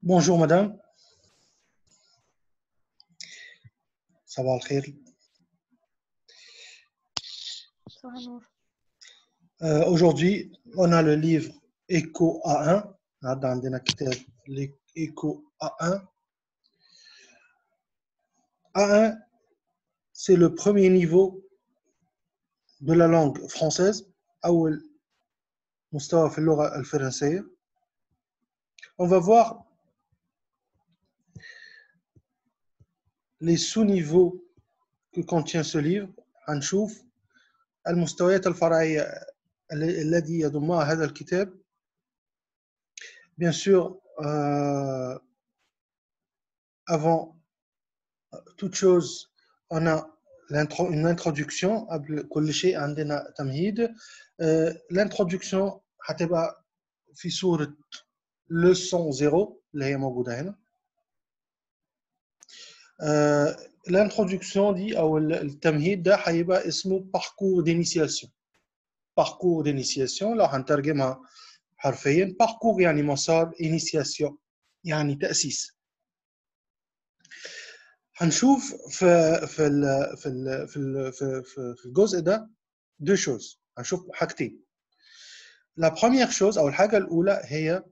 Bonjour madame. صباح الخير. Euh, Aujourd'hui, on a le livre Echo A1. هذا عندنا كتاب Echo A1. A1, c'est le premier niveau de la langue française أول مستوى في اللغة الفرنسية. On va voir les sous-niveaux que contient ce livre هنشوف المستويات الفرعية الذي يضمها هذا الكتاب bien sûr euh, avant toute chose on a une introduction قبل كل شيء عندنا تمهيد l'introduction هتبقى في صورة leçon 0 اللي هي موجودة هنا الانترودكسيون دي او التمهيد ده هيبقى اسمه باركور دينيسياسيون باركور دينيسياسيون لو هنترجمها حرفيا باركور يعني مسار انيسياسيون يعني تاسيس هنشوف في في ال في ال في ال في, في, في الجزء ده دو شوز هنشوف حاجتين لا بروميير شوز او الحاجه الاولى هي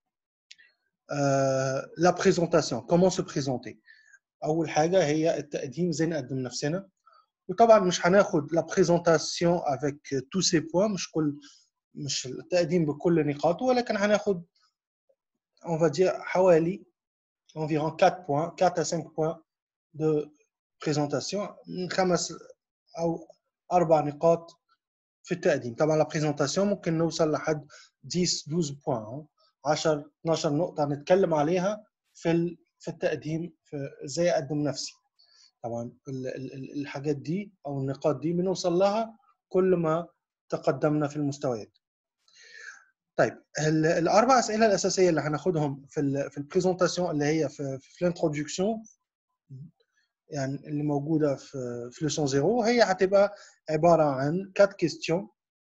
لا بريزونطاسيون كومون سو بريزونتي اول حاجه هي التقديم ازاي نقدم نفسنا وطبعا مش هناخد لا بريزونطاسيون افيك تو سي بوين مش كل مش التقديم بكل نقاطه ولكن هناخد on va dire حوالي environ 4 points 4 à 5 points de présentation من خمس او اربع نقاط في التقديم طبعا لا بريزونطاسيون ممكن نوصل لحد 10 12 بوين 10 12 نقطه نتكلم عليها في في التقديم في ازاي اقدم نفسي طبعا الحاجات دي او النقاط دي بنوصل لها كل ما تقدمنا في المستويات طيب الاربع اسئله الاساسيه اللي هناخدهم في ال في البريزونتاسيون اللي هي في في الانترودكسيون يعني اللي موجوده في في لوسون زيرو هي هتبقى عباره عن 4 كيستيون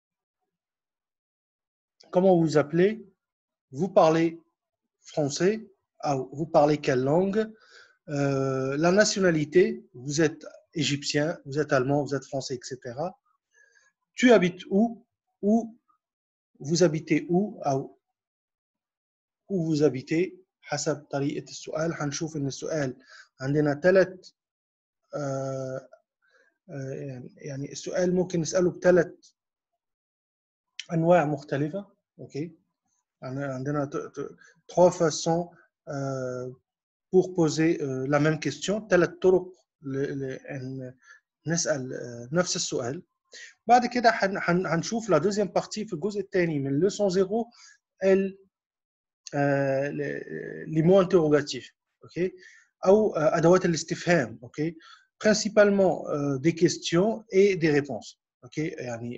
Comment vous appelez Vous parlez français vous parlez quelle langue euh, La nationalité, vous êtes égyptien, vous êtes allemand, vous êtes français, etc. Tu habites où Où Vous habitez où Où vous habitez حسب طريقة السؤال هنشوف إن السؤال عندنا ثلاث يعني السؤال ممكن نسأله بثلاث أنواع مختلفة أوكي عندنا trois façons pour poser la même question ثلاث طرق نسال نفس السؤال بعد كده هنشوف لا دوزيام بارتي في الجزء الثاني من لوسون زيرو ال لي مو انتروغاتيف اوكي او ادوات الاستفهام اوكي principalement des questions et des réponses اوكي يعني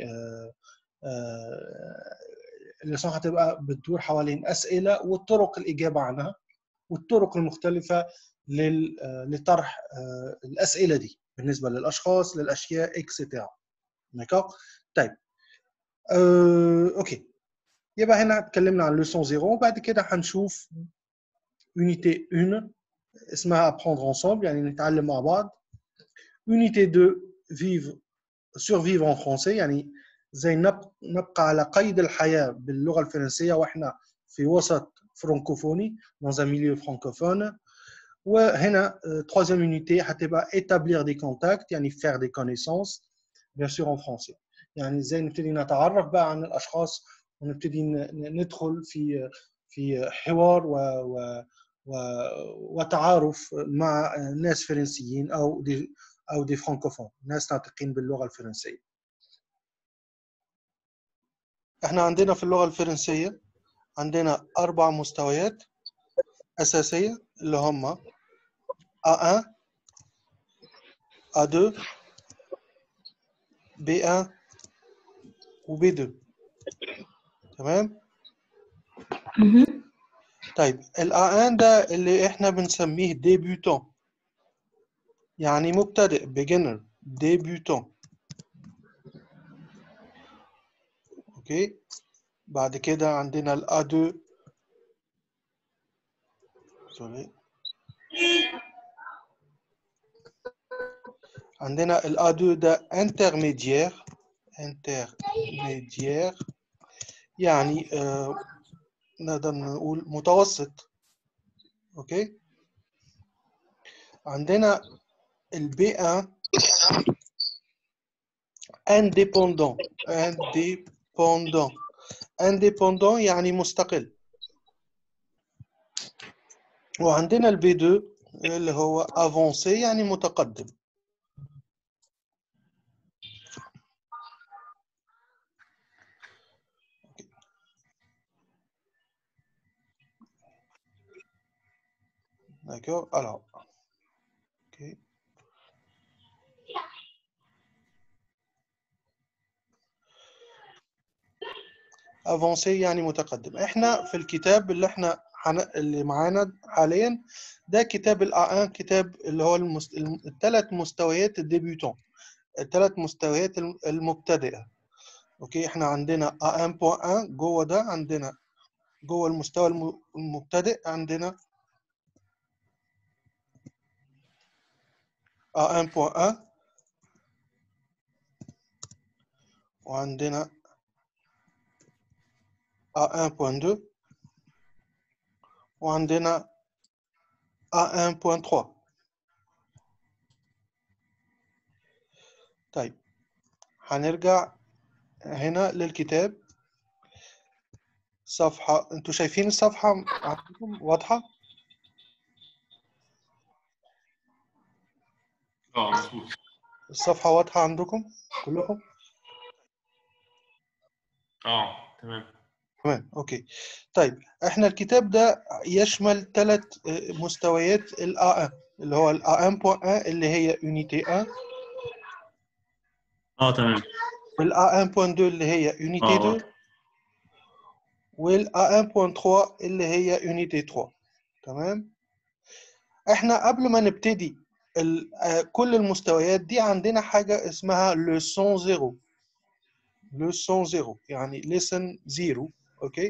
اللسان هتبقى بتدور حوالين اسئله والطرق الاجابه عنها والطرق المختلفة لطرح الأسئلة دي بالنسبة للأشخاص للأشياء اكسترا داكوغ طيب أه، أوكي يبقى هنا اتكلمنا عن لوسون زيرو وبعد كده هنشوف يونيتي 1 اسمها ابروندر ensemble يعني نتعلم مع بعض يونيتي 2 فيف survivre en français يعني زي نبقى على قيد الحياة باللغة الفرنسية واحنا في وسط francophonie dans un milieu francophone وهنا troisième unité هتبقى établir des contacts يعني faire des connaissances bien sûr en français يعني ازاي نبتدي نتعرف بقى عن الاشخاص ونبتدي ندخل في في حوار و, و, و وتعارف مع ناس فرنسيين او دي او دي فرانكوفون ناس ناطقين باللغه الفرنسيه احنا عندنا في اللغه الفرنسيه عندنا أربع مستويات أساسية اللي هم A1 A2 B1 و B2 تمام طيب ال A1 ده اللي احنا بنسميه ديبيوتون يعني مبتدئ beginner ديبيوتون اوكي بعد كده عندنا ال A2 désolé. عندنا ال A2 ده intermédiaire intermédiaire يعني آه نقدر نقول متوسط اوكي عندنا ال B1 indépendant indépendant indépendant يعني مستقل وعندنا البي 2 اللي هو افونسي يعني متقدم D'accord Alors. Ok. افونسي يعني متقدم احنا في الكتاب اللي احنا حن... اللي معانا حاليا ده كتاب الا 1 كتاب اللي هو المست... الثلاث مستويات الديبيوتون الثلاث مستويات الم- المبتدئه اوكي احنا عندنا A1.1 جوه ده عندنا جوه المستوى الم- المبتدئ عندنا A1.1 وعندنا A1.2 وعندنا A1.3 طيب هنرجع هنا للكتاب صفحة انتوا شايفين الصفحة عندكم واضحة؟ اه مظبوط الصفحة واضحة عندكم كلكم؟ اه تمام تمام اوكي طيب احنا الكتاب ده يشمل ثلاث مستويات ال A1 اللي هو ال A1.1 اللي هي يونيتي 1 اه تمام وال A1.2 اللي هي يونيتي اه 2 واضح. وال A1.3 اللي هي يونيتي 3 تمام احنا قبل ما نبتدي ال- آه، كل المستويات دي عندنا حاجة اسمها لسون زيرو لسون زيرو يعني لسن زيرو اوكي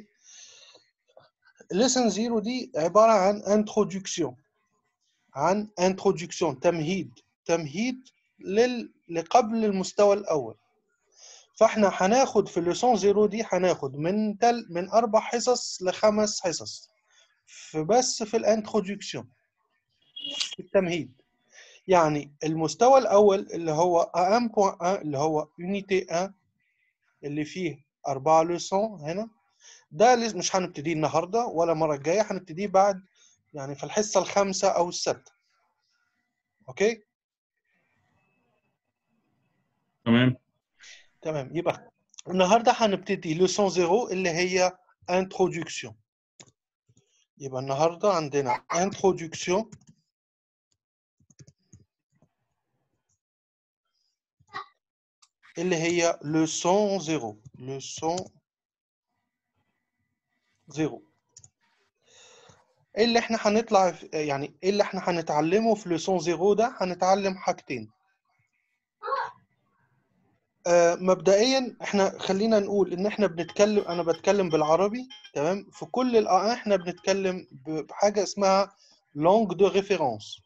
لسن زيرو دي عبارة عن انترودكسيون عن انترودكسيون تمهيد تمهيد لل... لقبل المستوى الأول فاحنا هناخد في الليسون زيرو دي هناخد من تل... من أربع حصص لخمس حصص فبس في الانترودكسيون في التمهيد يعني المستوى الأول اللي هو A1.1 اللي هو يونيتي 1 اللي فيه أربعة ليسون هنا ده لسه مش هنبتديه النهارده ولا المرة الجاية هنبتديه بعد يعني في الحصة الخامسة أو السادسة أوكي تمام تمام يبقى النهارده هنبتدي ليسون زيرو اللي هي introduction يبقى النهارده عندنا introduction اللي هي ليسون زيرو ليسون زيرو ايه اللي احنا هنطلع في- يعني ايه اللي احنا هنتعلمه في ليسون زيرو ده هنتعلم حاجتين آه، مبدئيا احنا خلينا نقول ان احنا بنتكلم انا بتكلم بالعربي تمام في كل الآن احنا بنتكلم ب- بحاجه اسمها langue de référence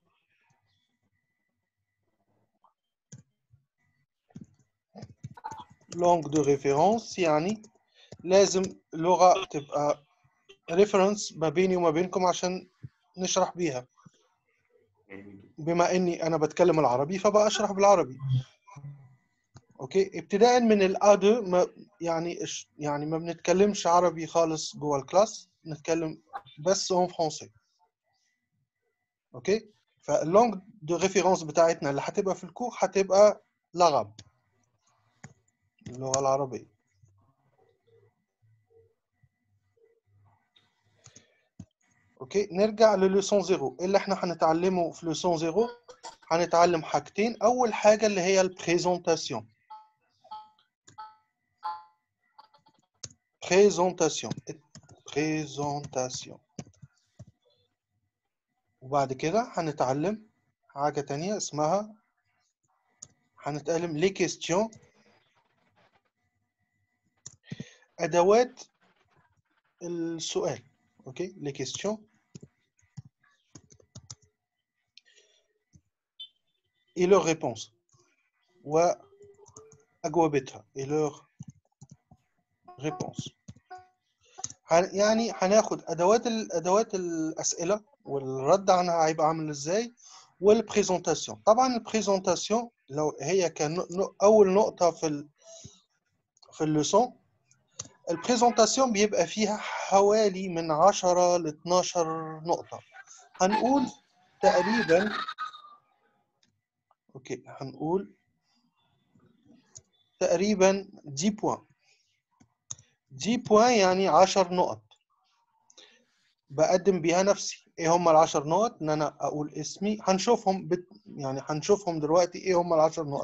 langue de référence يعني لازم لغه تبقى ريفرنس ما بيني وما بينكم عشان نشرح بيها بما اني انا بتكلم العربي فبقى اشرح بالعربي اوكي ابتداء من الا 2 ما يعني إش- يعني ما بنتكلمش عربي خالص جوه الكلاس نتكلم بس اون فرونسي اوكي فاللونج دو ريفيرونس بتاعتنا اللي هتبقى في الكور هتبقى لغب اللغه العربيه اوكي نرجع لليسون زيرو اللي احنا هنتعلمه في ليسون زيرو هنتعلم حاجتين اول حاجه اللي هي البريزونتاسيون بريزونتاسيون بريزونتاسيون وبعد كده هنتعلم حاجة تانية اسمها هنتعلم لي كيستيون أدوات السؤال أوكي لي كيستيون et leur réponse وأجوبتها et leur réponse هن- يعني هناخد أدوات ال- أدوات الأسئلة والرد عنها هيبقى عامل إزاي والبريزونتاسيون طبعا البريزونتاسيون لو هي كان نق- نق- أول نقطة في ال في اللسون البريزونتاسيون بيبقى فيها حوالي من 10 ل 12 نقطة هنقول تقريبا اوكي هنقول تقريبا 10 بوان 10 بوان يعني 10 نقط بقدم بيها نفسي ايه هم ال 10 نقط ان انا اقول اسمي هنشوفهم بت... يعني هنشوفهم دلوقتي ايه هم ال 10 نقط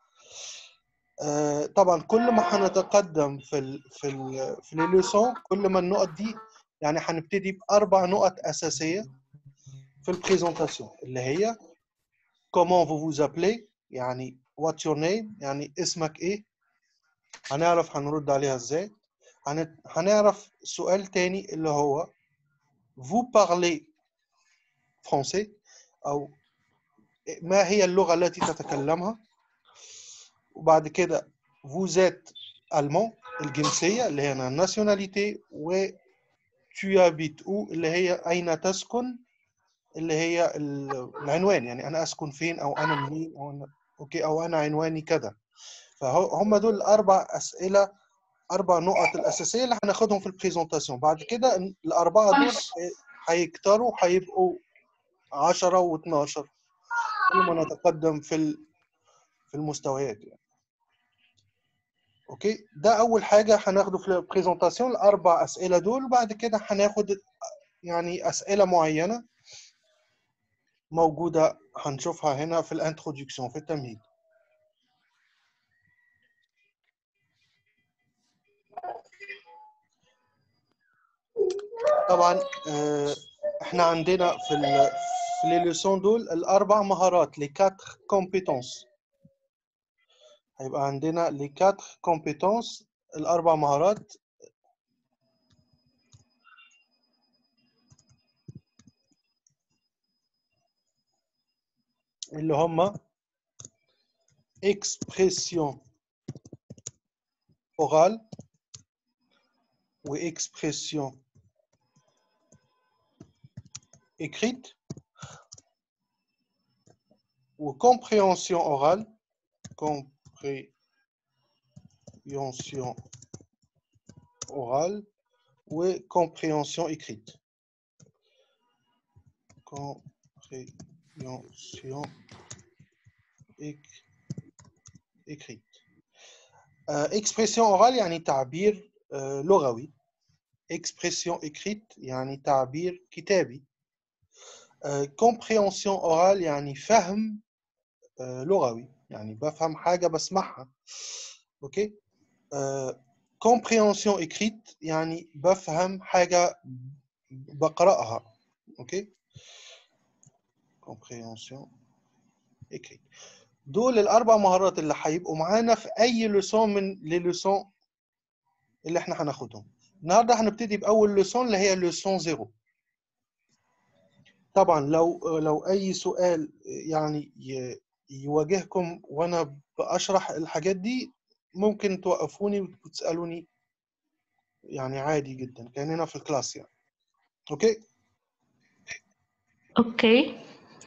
آه طبعا كل ما هنتقدم في ال في ال في الليسون كل ما النقط دي يعني هنبتدي باربع نقط اساسيه في البريزونتاسيون اللي هي comment vous vous appelez يعني what's your name يعني اسمك ايه هنعرف هنرد عليها ازاي هن- هنعرف سؤال تاني اللي هو vous parlez français او ما هي اللغة التي تتكلمها وبعد كده vous êtes allemand الجنسية اللي هي الناسيوناليتي و tu habites où اللي هي أين تسكن اللي هي ال- العنوان يعني أنا أسكن فين أو أنا منين أو أنا أوكي أو أنا عنواني كذا فهم دول الأربع أسئلة أربع نقط الأساسية اللي هناخدهم في البريزونتاسيون بعد كده الأربعة دول هيكتروا هيبقوا 10 و12 كل ما نتقدم في ال- في المستويات يعني اوكي ده اول حاجه هناخده في البريزونتاسيون الاربع اسئله دول وبعد كده هناخد يعني اسئله معينه موجوده هنشوفها هنا في الانترودكسيون في التمهيد طبعا آه، احنا عندنا في ال في لي ليسون دول الاربع مهارات لي كاتر كومبيتونس هيبقى عندنا لي كاتر كومبيتونس الاربع مهارات اللي هم expression orale و expression écrite ou compréhension orale compréhension orale ou compréhension écrite compréhension éc- écrite آه، expression orale يعني تعبير آه، لغوي expression écrite يعني تعبير كتابي آه، compréhension orale يعني فهم آه، لغوي يعني بفهم حاجة بسمعها اوكي آه، compréhension écrite يعني بفهم حاجة بقرأها اوكي compréhension écrite دول الاربع مهارات اللي هيبقوا معانا في اي لسون من لي لسون اللي احنا هناخدهم النهارده هنبتدي باول لسون اللي هي لسون زيرو طبعا لو لو اي سؤال يعني ي- يواجهكم وانا بشرح الحاجات دي ممكن توقفوني وتسالوني يعني عادي جدا كاننا في الكلاس يعني اوكي اوكي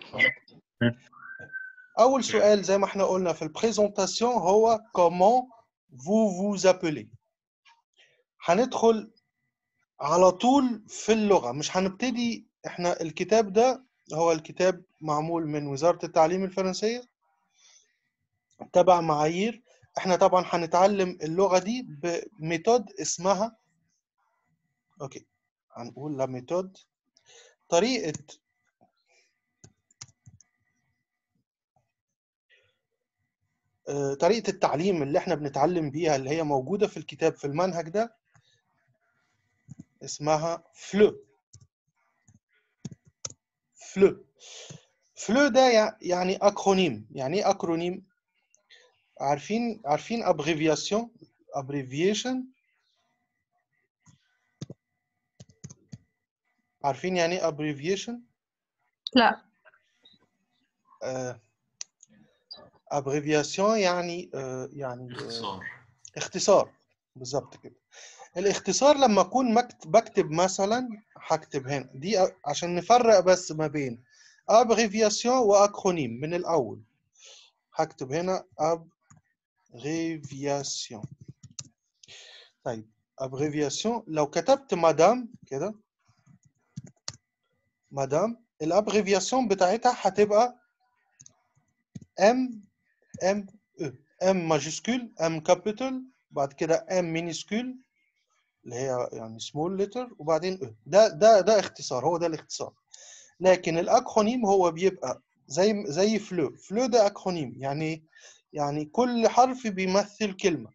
اول سؤال زي ما احنا قلنا في البريزونتاسيون هو comment vous vous appelez هندخل على طول في اللغة مش هنبتدي احنا الكتاب ده هو الكتاب معمول من وزارة التعليم الفرنسية تبع معايير احنا طبعا هنتعلم اللغة دي بميثود اسمها اوكي هنقول لا ميثود طريقة آه، طريقة التعليم اللي احنا بنتعلم بيها اللي هي موجودة في الكتاب في المنهج ده اسمها فلو فلو فلو ده يع- يعني اكرونيم يعني ايه اكرونيم عارفين عارفين ابريفياسيون ابريفيشن عارفين يعني ايه ابريفيشن لا آه ابريفياسيون يعني آه، يعني آه، اختصار اختصار بالظبط كده الاختصار لما اكون مكت- بكتب مثلا هكتب هنا دي أ- عشان نفرق بس ما بين ابريفياسيون واكرونيم من الاول هكتب هنا ابريفياسيون طيب ابريفياسيون لو كتبت مدام كده مدام الابريفياسيون بتاعتها هتبقى ام ام او ام ماجيسكول ام كابيتال بعد كده ام مينيسكول اللي هي يعني سمول لتر وبعدين او ده ده ده اختصار هو ده الاختصار لكن الاكرونيم هو بيبقى زي زي فلو فلو ده اكرونيم يعني إيه؟ يعني كل حرف بيمثل كلمة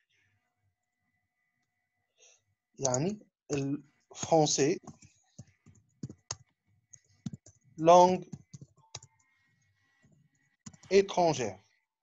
يعني الفرنسي langue étrangère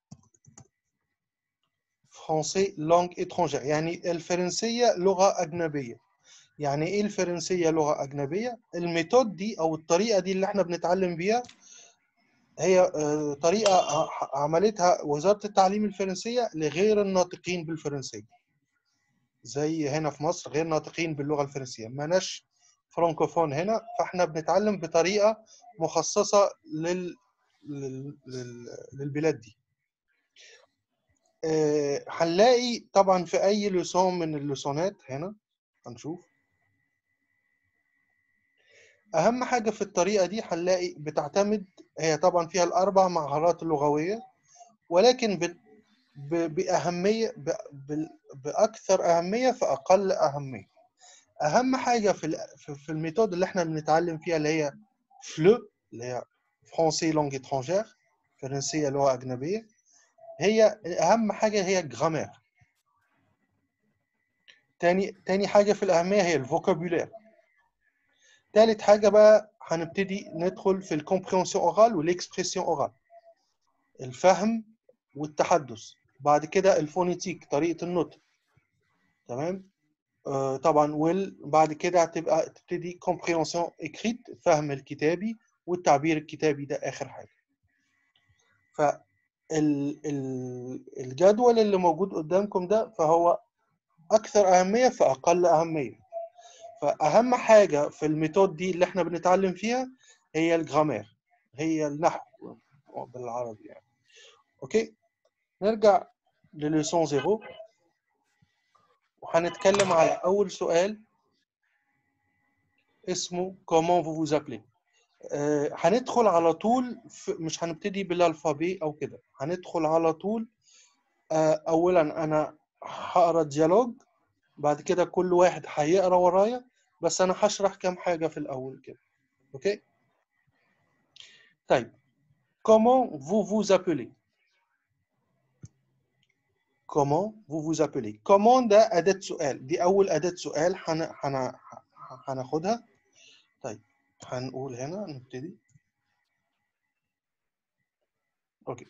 français langue étrangère يعني الفرنسية لغة أجنبية يعني إيه الفرنسية لغة أجنبية؟ الميثود دي أو الطريقة دي اللي إحنا بنتعلم بيها هي آه، طريقة ع- عملتها وزارة التعليم الفرنسية لغير الناطقين بالفرنسية زي هنا في مصر غير ناطقين باللغة الفرنسية ماناش فرانكوفون هنا فاحنا بنتعلم بطريقة مخصصة لل... لل... لل... للبلاد دي آه، هنلاقي طبعا في اي لسان من اللسانات هنا هنشوف اهم حاجه في الطريقه دي هنلاقي بتعتمد هي طبعا فيها الاربع مهارات اللغويه ولكن ب... ب... باهميه ب... ب... باكثر اهميه فاقل اهميه اهم حاجه في ال... في في الميثود اللي احنا بنتعلم فيها اللي هي فلو اللي هي فرونسي لونج étrangère فرنسيه لغه اجنبيه هي اهم حاجه هي جرامير تاني تاني حاجه في الاهميه هي الفوكابولير تالت حاجه بقى هنبتدي ندخل في الكومبريهنسيون اورال والاكسبريسيون اورال الفهم والتحدث بعد كده الفونيتيك طريقه النطق تمام آه طبعا وال بعد كده هتبقى تبتدي كومبريهنسيون اكريت الفهم الكتابي والتعبير الكتابي ده اخر حاجه ف ال- ال- الجدول اللي موجود قدامكم ده فهو اكثر اهميه فاقل اهميه فاهم حاجه في الميثود دي اللي احنا بنتعلم فيها هي الجرامير هي النحو بالعربي يعني اوكي نرجع لليسون زيرو وهنتكلم على اول سؤال اسمه comment vous vous appelez آه، هندخل على طول في مش هنبتدي بالالفابي او كده هندخل على طول آه، اولا انا هقرا ديالوج بعد كده كل واحد هيقرا ورايا بس انا هشرح كام حاجه في الاول كده اوكي طيب comment vous vous appelez comment vous vous appelez comment ده اداه سؤال دي اول اداه سؤال هن... هن... هناخدها طيب هنقول هنا نبتدي اوكي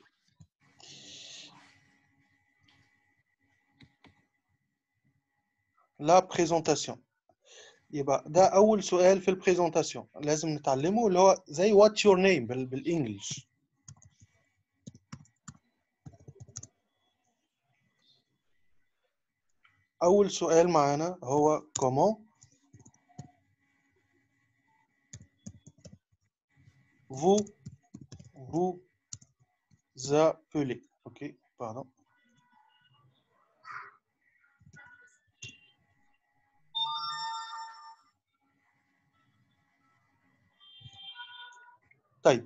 لا بريزونتاسيون يبقى ده اول سؤال في البريزونتاسيون لازم نتعلمه اللي هو زي واتس يور نيم بالانجلش اول سؤال معانا هو comment vous vous appelez ok pardon طيب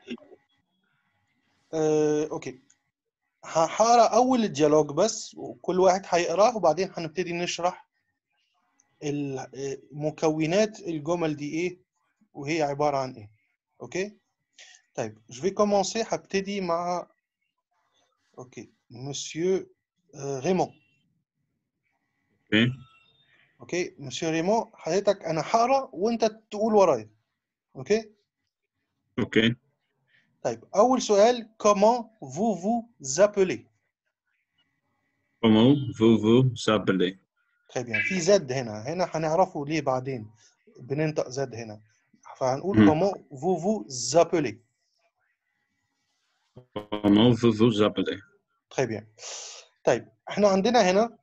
آه، اوكي ه- هقرا اول الديالوج بس وكل واحد هيقراه وبعدين هنبتدي نشرح ال- آه، مكونات الجمل دي ايه وهي عباره عن ايه اوكي طيب je vais commencer هبتدي مع اوكي مسيو ريمون اوكي اوكي مسيو ريمون حضرتك انا هقرا وانت تقول ورايا اوكي اوكي طيب اول سؤال comment vous vous appelez comment vous vous appelez très bien في زد هنا هنا هنعرفه ليه بعدين بننطق زد هنا فهنقول مم. comment vous vous appelez Comment vous vous appelez très bien طيب احنا عندنا هنا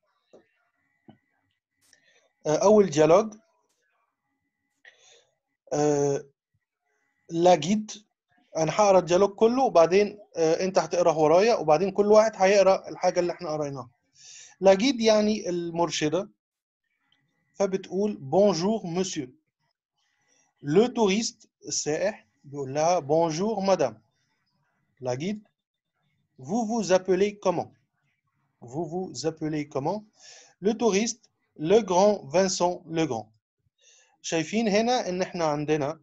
آه، اول ديالوج آه، لا جيد انا هقرا الديالوج كله وبعدين آه، انت هتقرا ورايا وبعدين كل واحد هيقرا الحاجه اللي احنا قريناها لا جيد يعني المرشده فبتقول بونجور مسيو لو توريست السائح بيقول لها بونجور مدام لا جيد vous vous appelez comment vous vous appelez comment le touriste le grand Vincent Legrand شايفين هنا ان احنا عندنا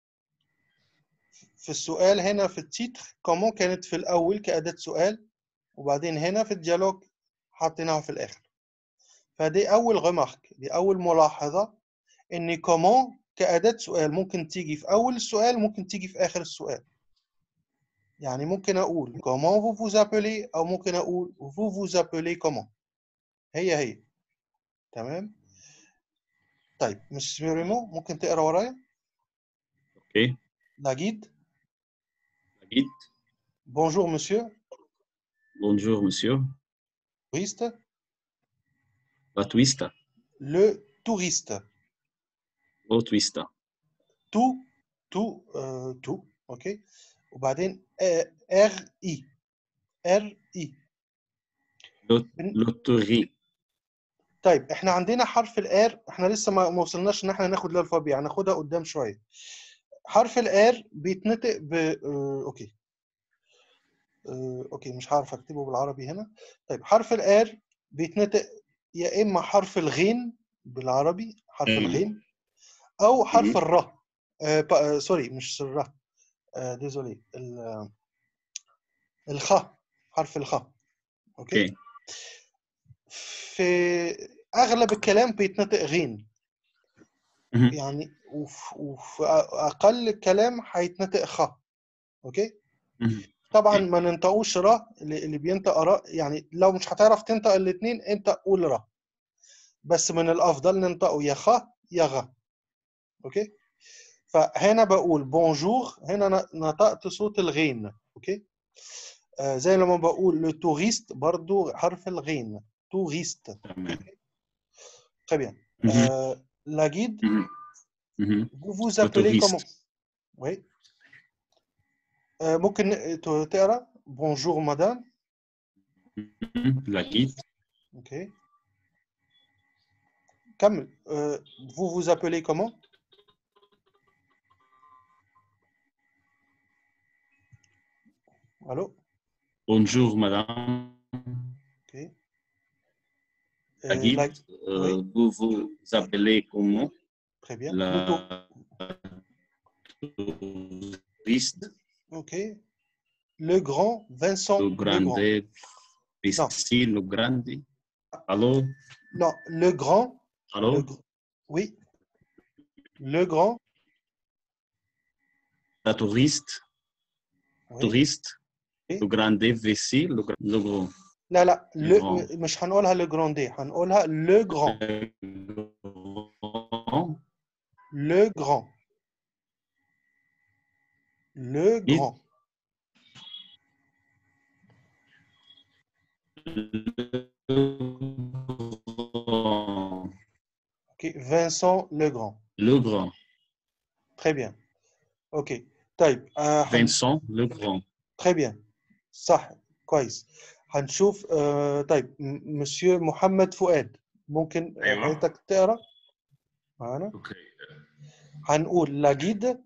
في السؤال هنا في التيتر كومون كانت في الاول كأداة سؤال وبعدين هنا في الديالوج حاطينها في الاخر فدي اول غمارك دي اول ملاحظة ان كومون كأداة سؤال ممكن تيجي في اول السؤال ممكن تيجي في اخر السؤال يعني ممكن اقول comment vous vous appelez او ممكن اقول vous vous appelez comment هي هي تمام طيب مش ريمو ممكن تقرا ورايا Ok. لاجيد La guide. بونجور مسيو Bonjour, monsieur. touriste La twista. le touriste Au twista. tout tout euh, tout اوكي وبعدين ار اي ار اي L'autori. طيب احنا عندنا حرف الار احنا لسه ما ما وصلناش ان احنا ناخد الالفابيا هناخدها قدام شويه حرف الار بيتنطق ب آه، اوكي آه، اوكي مش هعرف اكتبه بالعربي هنا طيب حرف الار بيتنطق يا اما حرف الغين بالعربي حرف مم. الغين او حرف مم. الراء آه با- آه، سوري مش الراء آه ديزولي ال- آه، الخاء حرف الخاء اوكي اوكي في اغلب الكلام بيتنطق غين مهم. يعني وفي, وفي اقل الكلام هيتنطق خاء اوكي مهم. طبعا أوكي. ما ننطقوش را اللي اللي بينطق راء يعني لو مش هتعرف تنطق الاثنين انت قول را بس من الافضل ننطقه يا خا يا غا اوكي فهنا بقول بونجور هنا ن- نطقت صوت الغين اوكي آه زي لما بقول لو توريست برضو حرف الغين توريست تمام très bien مهم. euh, la guide مهم. مهم. vous vous appelez touriste. comment oui آه ممكن ت- تقرا بونجور مدام مهم. La guide. اوكي كمل euh, vous vous appelez comment الو Bonjour, madame. اوكي La Euh, guide. la- Euh, Vous vous appelez comment très bien Le tour- La touriste. ok le grand Vincent Le le grand grande. Ici, le grande. Allô? non le grand Allô? le gr- oui le grand La touriste. oui. Touriste. Oui. Le grande ici, le, gra- le gros. لا لا Le le grand. مش هنقولها le grand دي هنقولها le grand Le grand. le grand le Il- grand ok Vincent le grand Le grand. très bien ok طيب آه هن- Vincent le grand. très bien صح كويس هنشوف آه طيب م- مسيو محمد فؤاد ممكن آه، أيوة. حضرتك تقرا معانا اوكي هنقول لا جيد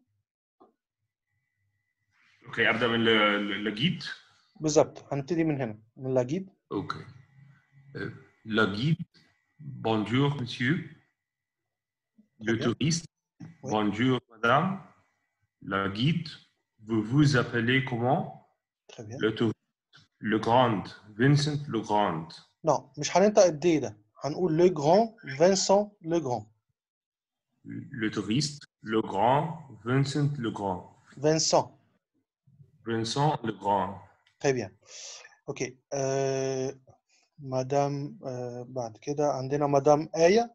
اوكي ابدا من ل- لجيد بالظبط هنبتدي من هنا من لا جيد اوكي Euh, la guide bonjour monsieur le bien. touriste Oui. bonjour madame la guide vous vous appelez comment très bien le touriste le grand Vincent le grand لا مش هننطق الدي ده هنقول لو جران فينسون لو جران le touriste le grand Vincent le grand فينسون Vincent le grand très bien اوكي آه مدام آه بعد كده عندنا مدام آية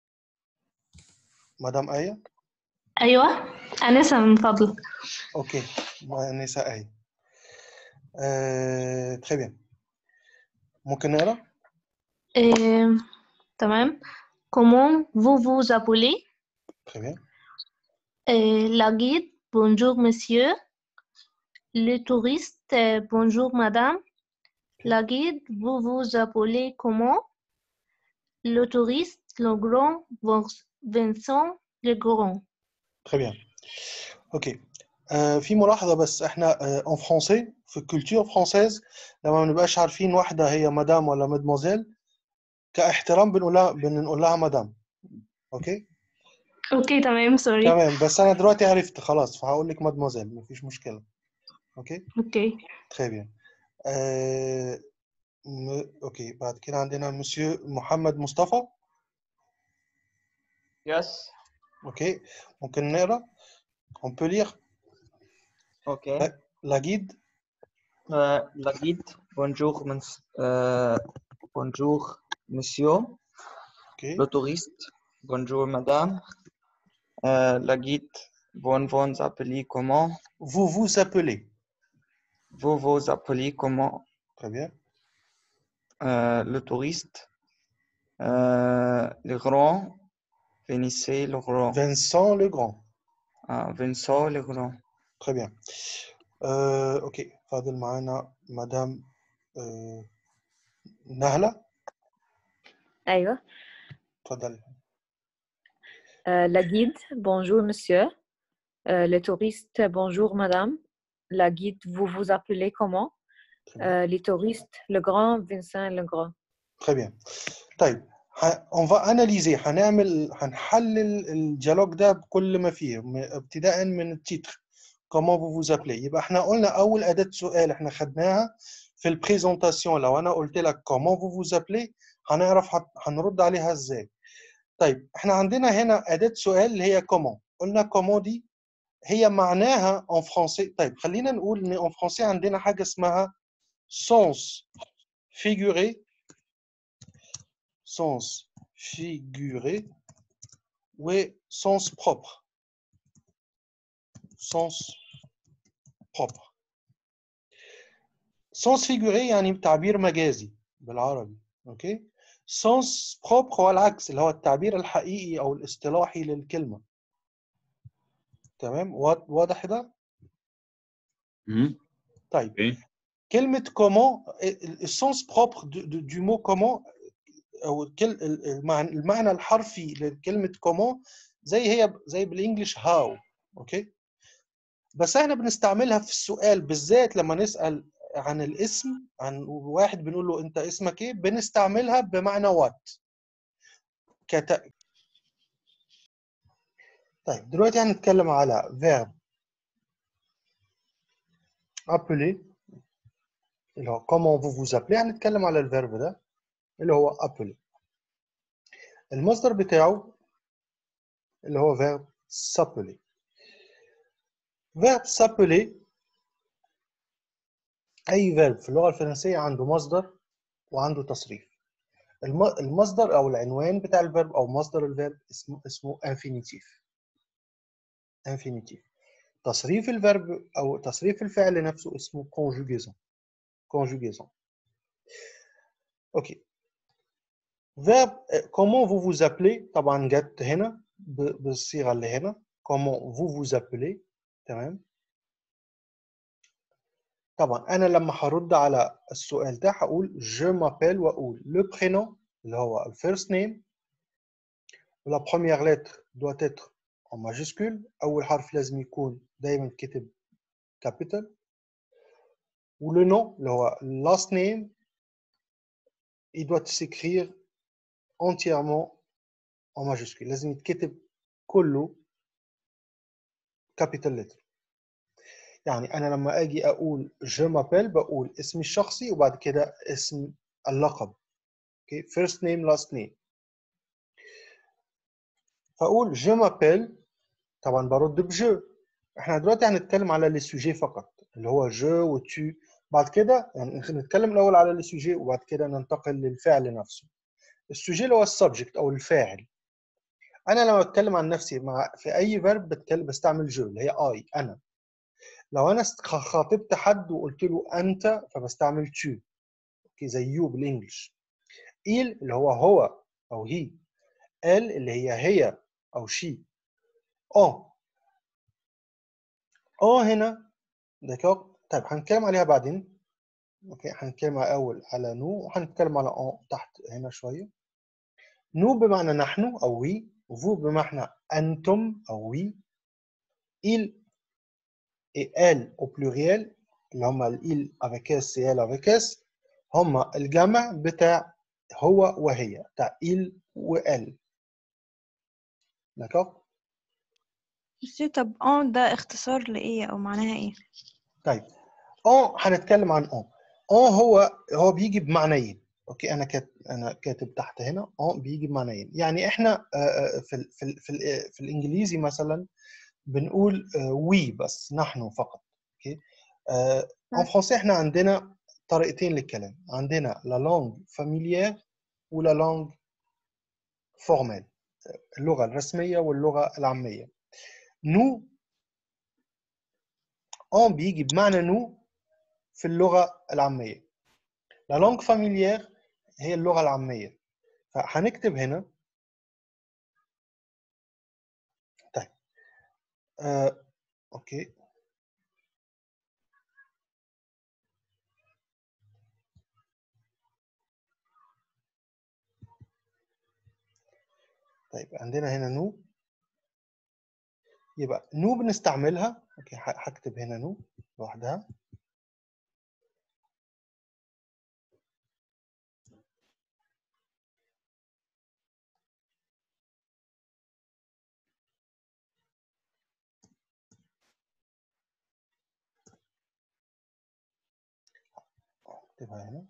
مدام آية أيوة أنسة من فضلك اوكي نساء آية آه، très bien ممكن نقرا Euh, تمام. Comment vous vous appelez? très bien Euh, la guide, bonjour monsieur. Le touriste, euh, bonjour madame. La guide, vous vous appelez comment? Le touriste, le grand, Vincent le grand. très bien اوكي آه في ملاحظه بس احنا اون فرونسي في الكولتور فرونسيز لما ما بنبقاش عارفين واحده هي مدام ولا مدموزيل كاحترام بنقول لها بنقول لها مدام اوكي اوكي تمام سوري تمام بس انا دلوقتي عرفت خلاص فهقول لك مدموزيل مفيش مشكله اوكي اوكي très bien آه م... اوكي بعد كده عندنا مسيو محمد مصطفى Yes. اوكي ممكن نقرا on peut lire Ok. Ouais. la guide Euh, la guide. Bonjour, mons- euh, bonjour, monsieur. اوكي Le touriste. Bonjour, madame. Euh, la guide. Vous vous appelez comment? vous vous appelez Vous vous appelez comment? très bien Euh, le touriste. Euh, le grand. Venissez le grand. Vincent Legrand Ah, Vincent le grand. très bien آه، اوكي فاضل معانا مدام آه، نهلة أيوة تفضلي Euh, la guide, bonjour monsieur. Euh, le touriste, bonjour madame. La guide, vous vous appelez comment? Très bien. Euh, les touristes, le grand, Vincent le grand. très bien طيب ه- on va analyser هنعمل هنحلل الديالوج ده بكل ما فيه م- ابتداء من التيتر comment vous vous appelez يبقى احنا قلنا اول اداة سؤال احنا خدناها في البريزونتاسيون لو انا قلت لك comment vous vous appelez هنعرف هت- هنرد عليها ازاي طيب احنا عندنا هنا اداة سؤال اللي هي comment قلنا comment دي هي معناها en français طيب خلينا نقول ان en français عندنا حاجة اسمها sens figuré sens figuré و sens propre sens propre sens figuré يعني تعبير مجازي بالعربي اوكي sens propre هو العكس اللي هو التعبير الحقيقي او الاصطلاحي للكلمة تمام وا- واضح ده Mhm. طيب Ok. كلمة comment السونس بروبر دو مو comment او الكل- المعنى المعنى الحرفي لكلمة comment زي هي زي بالانجلش how اوكي بس احنا بنستعملها في السؤال بالذات لما نسأل عن الاسم عن واحد بنقول له انت اسمك ايه بنستعملها بمعنى what كت... طيب دلوقتي هنتكلم على verb appeler اللي هو comment vous vous appelez هنتكلم على الفيرب ده اللي هو appeler المصدر بتاعه اللي هو verb s'appeler verb s'appeler أي verb في اللغة الفرنسية عنده مصدر وعنده تصريف الم- المصدر أو العنوان بتاع الفيرب أو مصدر الفيرب اسمه اسمه infinitif infinitif تصريف الفيرب أو تصريف الفعل نفسه اسمه conjugaison conjugaison اوكي verb euh, comment vous vous appelez طبعا جت هنا ب- بالصيغه اللي هنا comment vous vous appelez تمام طبعا انا لما هرد على السؤال ده هقول je m'appelle واقول le prénom اللي هو ال first name la première lettre doit être en majuscule اول حرف لازم يكون دايما كتب capital و le nom اللي هو last name il doit s'écrire entièrement en majuscule لازم يتكتب كله capital letter يعني انا لما اجي اقول je m'appelle بقول اسمي الشخصي وبعد كده اسم اللقب okay. first name last name فاقول je m'appelle طبعا برد بجو احنا دلوقتي هنتكلم على لي سوجي فقط اللي هو جو وتو بعد كده يعني نتكلم الاول على لي سوجي وبعد كده ننتقل للفعل نفسه السوجي اللي هو السبجكت او الفاعل انا لما بتكلم عن نفسي مع في اي فيرب بتكلم بستعمل جو اللي هي اي انا لو انا است- خاطبت حد وقلت له انت فبستعمل تو اوكي زي يو بالانجلش il اللي هو هو او هي ال اللي هي هي او شي اه اه هنا دكتور طيب هنتكلم عليها بعدين اوكي هنتكلم على اول على نو وهنتكلم على اه تحت هنا شويه نو بمعنى نحن او وي وفو بمعنى انتم او وي il et elle au pluriel اللي هم ال avec s et elle avec s هم الجمع بتاع هو وهي بتاع il و elle d'accord مسيو طب اون ده اختصار لإيه أو معناها إيه؟ طيب اون هنتكلم عن اون اون هو هو بيجي بمعنيين اوكي انا كات انا كاتب تحت هنا اون بيجي بمعنيين يعني احنا آه، آه، في ال في ال في, ال في الانجليزي مثلا بنقول وي بس نحن فقط اوكي ان فرونسي احنا عندنا طريقتين للكلام عندنا لا لونغ فاميليير ولا لونغ فورمال اللغه الرسميه واللغه العاميه نو اون بيجي بمعنى نو في اللغه العاميه لا لونغ فاميليير هي اللغه العاميه فهنكتب هنا طيب آه، اوكي طيب عندنا هنا نو يبقى نو بنستعملها اوكي ه- هكتب هنا نو لوحدها اكتبها هنا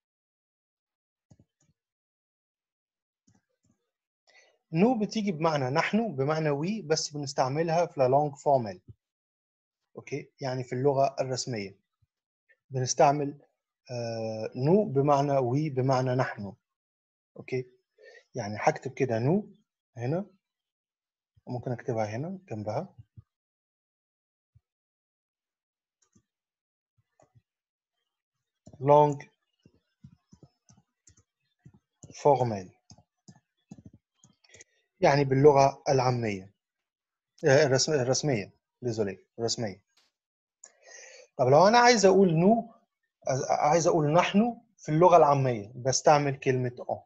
نو بتيجي بمعنى نحن بمعنى وي بس بنستعملها في لا لونج فورمال اوكي يعني في اللغه الرسميه بنستعمل آه نو بمعنى وي بمعنى نحن اوكي يعني هكتب كده نو هنا ممكن اكتبها هنا جنبها لونج فورمال يعني باللغه العاميه آه، الرسم- الرسميه ديزولي الرسميه طب لو انا عايز اقول نو عايز- عايز اقول نحن في اللغه العاميه بستعمل كلمه اون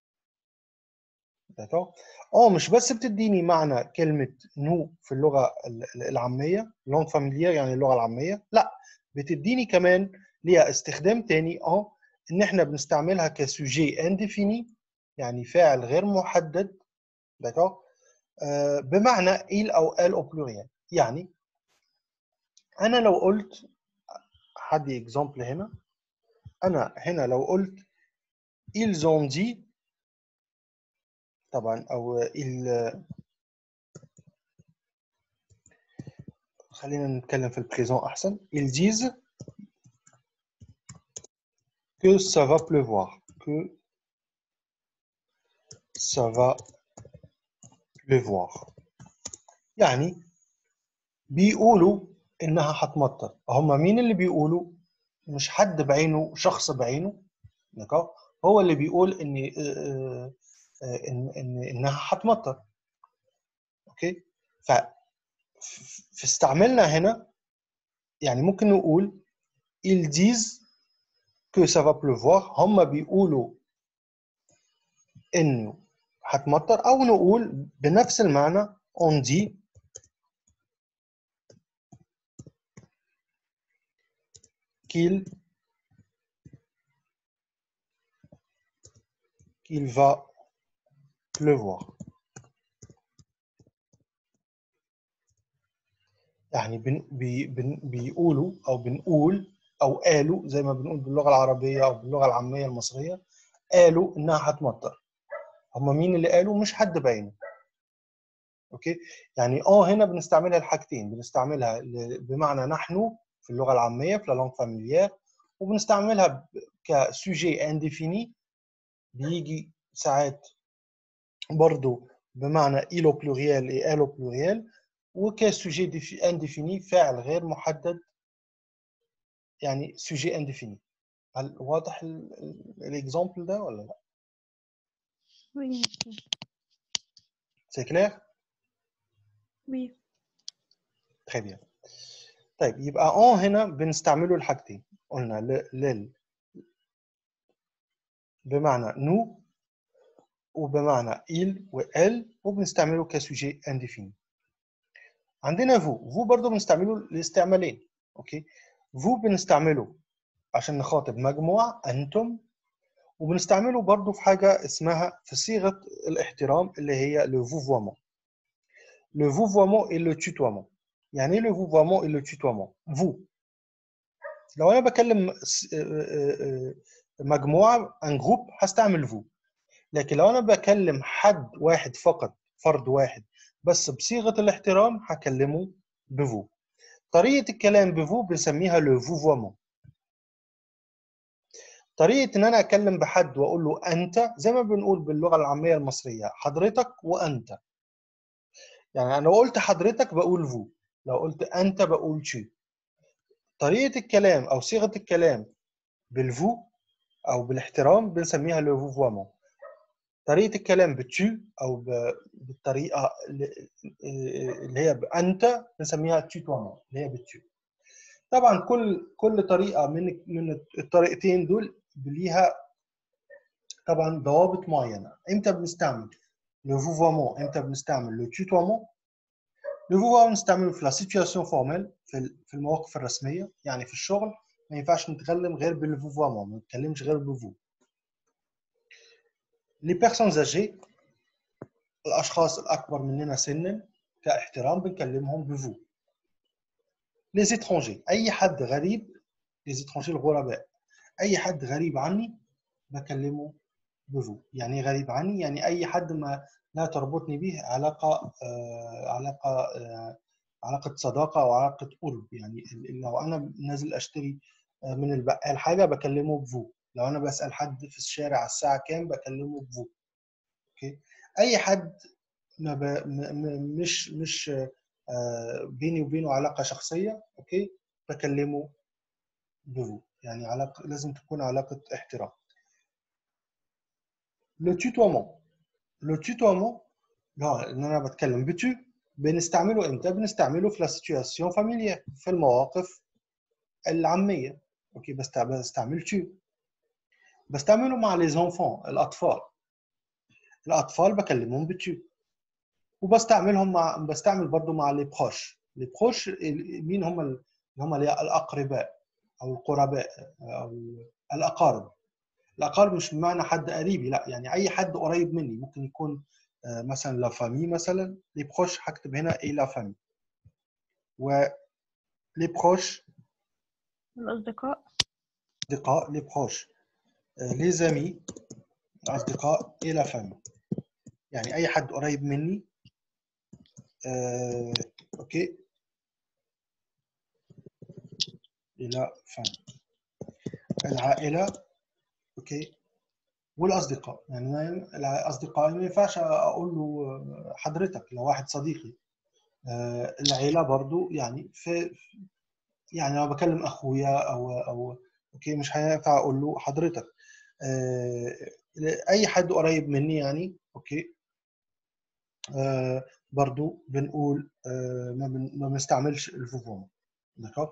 داكور اه مش بس بتديني معنى كلمه نو في اللغه ال- ال- العاميه لونج فاميليير يعني اللغه العاميه لا بتديني كمان ليها استخدام تاني اه ان احنا بنستعملها كسوجي انديفيني يعني فاعل غير محدد داكور آه بمعنى il او elle au pluriel يعني انا لو قلت حدي اكزامبل هنا انا هنا لو قلت ils ont dit طبعا او ils خلينا نتكلم في البريزون احسن ils disent que ça va pleuvoir que ça va pleuvoir يعني بيقولوا انها هتمطر هم مين اللي بيقولوا مش حد بعينه شخص بعينه دكا هو اللي بيقول ان آه، آه، ان ان انها هتمطر اوكي ف في استعملنا هنا يعني ممكن نقول ils disent que ça va pleuvoir هم بيقولوا انه هتمطر او نقول بنفس المعنى on dit qu'il qu'il va pleuvoir يعني بن بي بن بيقولوا او بنقول او قالوا زي ما بنقول باللغه العربيه او باللغه العاميه المصريه قالوا انها هتمطر هم مين اللي قالوا مش حد بعينه اوكي يعني اه هنا بنستعملها الحاجتين بنستعملها ل- بمعنى نحن في اللغه العاميه في لا لونغ فاميليير وبنستعملها ب- كسوجي انديفيني بيجي ساعات برضو بمعنى il au pluriel et elle au pluriel وكا سوجي انديفيني فاعل غير محدد يعني سوجي انديفيني هل واضح الاكزامبل ده ولا لا وي سي كلير وي تري بيان طيب يبقى اون هنا بنستعمله الحاجتين قلنا ل- لل بمعنى نو وبمعنى il و elle وبنستعمله كسوجي انديفيني عندنا فو فو برضه بنستعمله لاستعمالين اوكي فو بنستعمله عشان نخاطب مجموعة انتم وبنستعمله برضه في حاجة اسمها في صيغة الاحترام اللي هي لو فوفوامون لو فوفوامون et le tutoiement يعني ايه لو فوفوامون et le tutoiement فو لو انا بكلم س- آه، آه، آه، مجموعة ان جروب هستعمل فو لكن لو انا بكلم حد واحد فقط فرد واحد بس بصيغه الاحترام هكلمه بفو طريقه الكلام بفو بنسميها لو فوفوامون طريقه ان انا اتكلم بحد واقول له انت زي ما بنقول باللغه العاميه المصريه حضرتك وانت يعني انا لو قلت حضرتك بقول فو لو قلت انت بقول تشو طريقه الكلام او صيغه الكلام بالفو او بالاحترام بنسميها لو فوفوامون طريقه الكلام بتشو او ب- بالطريقه اللي اللي هي بانت بنسميها تشوتوامون اللي هي بتشو طبعا كل كل طريقه من من الطريقتين دول ليها طبعا ضوابط معينه امتى بنستعمل لو فوفوامون امتى بنستعمل لو تشوتوامون لو فوفوامون بنستعمله في لا سيتوياسيون فورمال في ال- في المواقف الرسميه يعني في الشغل ما ينفعش نتكلم غير بالفوفوامون ما نتكلمش غير بالفو لي بيرسونز اجي الاشخاص الاكبر مننا سنا كاحترام بنكلمهم بفو لي زيترونجي اي حد غريب لي زيترونجي الغرباء اي حد غريب عني بكلمه بفو يعني إيه غريب عني يعني اي حد ما لا تربطني به علاقه آه علاقه آه علاقه صداقه او علاقه قرب يعني ال- لو انا نازل اشتري آه، من البقال حاجه بكلمه بفو لو انا بسال حد في الشارع الساعه كام بكلمه بفو اوكي اي حد ما ب... م... م... مش مش آه، بيني وبينه علاقه شخصيه اوكي بكلمه بفو يعني علاقه لازم تكون علاقه احترام لو توتومون لو توتومون لا ان انا بتكلم بتو بنستعمله امتى بنستعمله في لا سيتوياسيون فاميليير في المواقف العاميه اوكي بست- بستعمل تو بستعمله مع لي زونفون الاطفال الاطفال بكلمهم بتو وبستعملهم مع بستعمل برضو مع لي بروش لي بروش ال- مين هم ال- اللي هم اللي الاقرباء او القرباء او الاقارب الاقارب مش بمعنى حد قريبي لا يعني اي حد قريب مني ممكن يكون آه، مثلا لا فامي مثلا لي بروش هكتب هنا اي لا فامي و لي بروش الأصدقاء اصدقاء لي بروش لي زامي الاصدقاء اي لا فامي يعني اي حد قريب مني آه، اوكي الى فامي العائله اوكي والاصدقاء يعني ما- الاصدقاء ما ينفعش اقول له حضرتك لو واحد صديقي آه، العيله برضو يعني في يعني لو بكلم اخويا او او اوكي مش هينفع اقول له حضرتك آه، اي حد قريب مني يعني اوكي آه، برضو بنقول آه، ما بن- ما بنستعملش الفوفون دكتور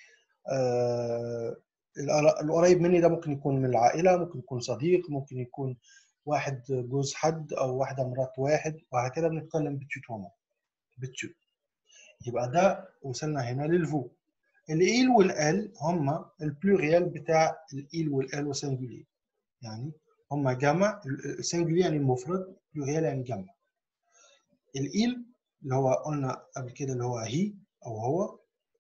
القريب مني ده ممكن يكون من العائله ممكن يكون صديق ممكن يكون واحد جوز حد او واحده مرات واحد وهكذا بنتكلم بالتوتوما بالتو يبقى ده وصلنا هنا للفو الايل والال هم البلوريال بتاع الايل والال وسنجولي يعني هم جمع السنجولي يعني مفرد بلوريال يعني جمع الايل اللي هو قلنا قبل كده اللي هو هي او هو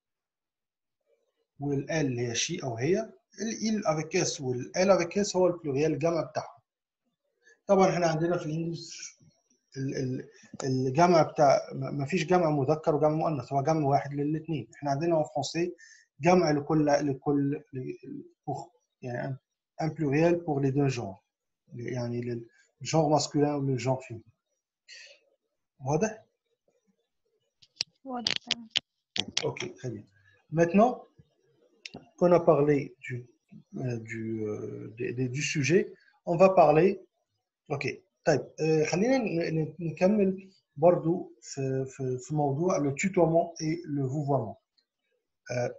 والال اللي هي شي او هي الايل افيك اس والال افيك اس هو البلوريال الجمع بتاعهم طبعا احنا عندنا في الانجليزي ال- ال- الجمع بتاع ما فيش جمع مذكر وجمع مؤنث هو جمع واحد للاثنين احنا عندنا في فرنسي جمع لكل لكل pour يعني un pluriel pour les deux genres يعني للجنر masculin وللجنر féminin واضح؟ واضح تمام Ok, très bien. Maintenant qu'on a parlé du, euh, du, euh, des- des- du sujet, on va parler. Ok, طيب آه، خلينا ن- ن- نكمل برضو في في في موضوع le tutoiement et le vouvoiement. آه،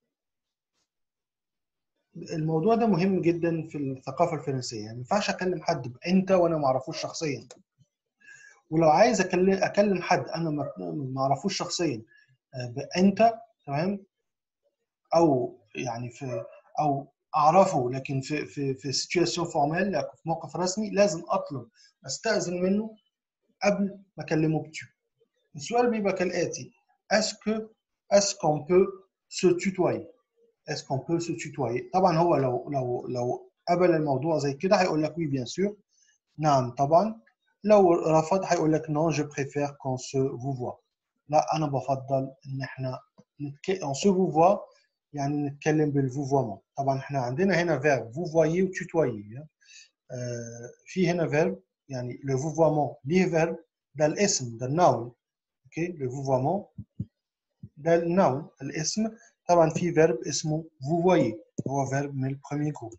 الموضوع ده مهم جدا في الثقافة الفرنسية، يعني ما ينفعش أكلم حد بأنت وأنا ما أعرفوش شخصيا. ولو عايز أكلم أكلم حد أنا ما ما أعرفوش شخصيا آه، بأنت تمام او يعني في او اعرفه لكن في في في سيتوياسيون فورمال يعني في موقف رسمي لازم اطلب استاذن منه قبل ما اكلمه بتو السؤال بيبقى كالاتي اسكو اسكو بو سو tutoyer اسكو بو سو tutoyer طبعا هو لو لو لو قبل الموضوع زي كده هيقول لك وي بيان سور نعم طبعا لو رفض هيقول لك نو جو بريفير كون سو فو لا انا بفضل ان احنا نتك... on se vous voit يعني نتكلم بالفوفوامون طبعا احنا عندنا هنا فيرب فوفويي وتوتويي في هنا فيرب يعني لو فوفوامون ليه فيرب ده الاسم ده الناون اوكي لو فوفوامون ده الناون الاسم طبعا في فيرب اسمه فوفويي هو فيرب من البروميي جروب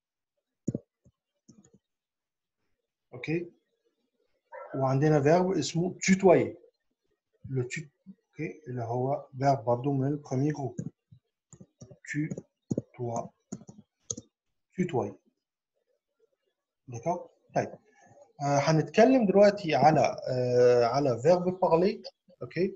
اوكي وعندنا فيرب اسمه توتويي لو تو اوكي اللي هو فيرب برضه من البروميي جروب tutoie tutoie d'accord طيب آه هنتكلم دلوقتي على آه على فيرب بارلي اوكي